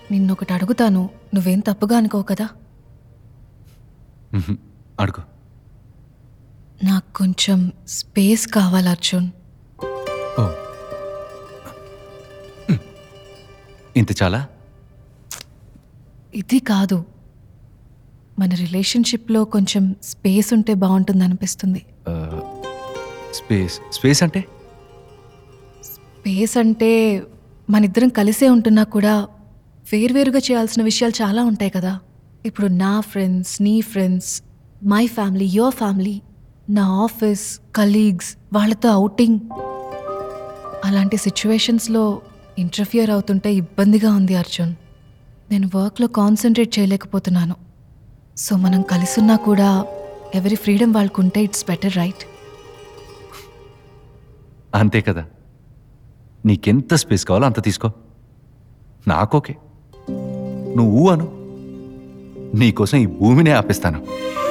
నిన్నొకటి అడుగుతాను నువ్వేం తప్పుగా అనుకోవు కదా మ్హూ. అడుగు నాకు కొంచెం స్పేస్ కావాలి అర్జున్ ఓ మ్. ఇంత చాలా ఇది కాదు మన రిలేషన్షిప్లో కొంచెం స్పేస్ ఉంటే బాగుంటుంది అనిపిస్తుంది ఆ, స్పేస్ స్పేస్ అంటే స్పేస్ అంటే మనిద్దరం కలిసే ఉంటున్నా కూడా వేర్వేరుగా చేయాల్సిన విషయాలు చాలా ఉంటాయి కదా ఇప్పుడు నా ఫ్రెండ్స్ నీ friends my family your family నా ఆఫీస్ కలీగ్స్ వాళ్ళతో అవుటింగ్ అలాంటి సిచ్యువేషన్స్లో ఇంటర్ఫియర్ అవుతుంటే ఇబ్బందిగా ఉంది అర్జున్ నేను వర్క్లో కాన్సన్ట్రేట్ చేయలేకపోతున్నాను సో మనం కలిసున్నా కూడా ఎవరి ఫ్రీడమ్ వాళ్ళకుంటే ఇట్స్ బెటర్ రైట్ అంతే కదా నీకెంత స్పేస్ కావాలో అంత తీసుకో నాకోకే నువ్వు అను నీకోసం ఈ భూమినే ఆపేస్తాను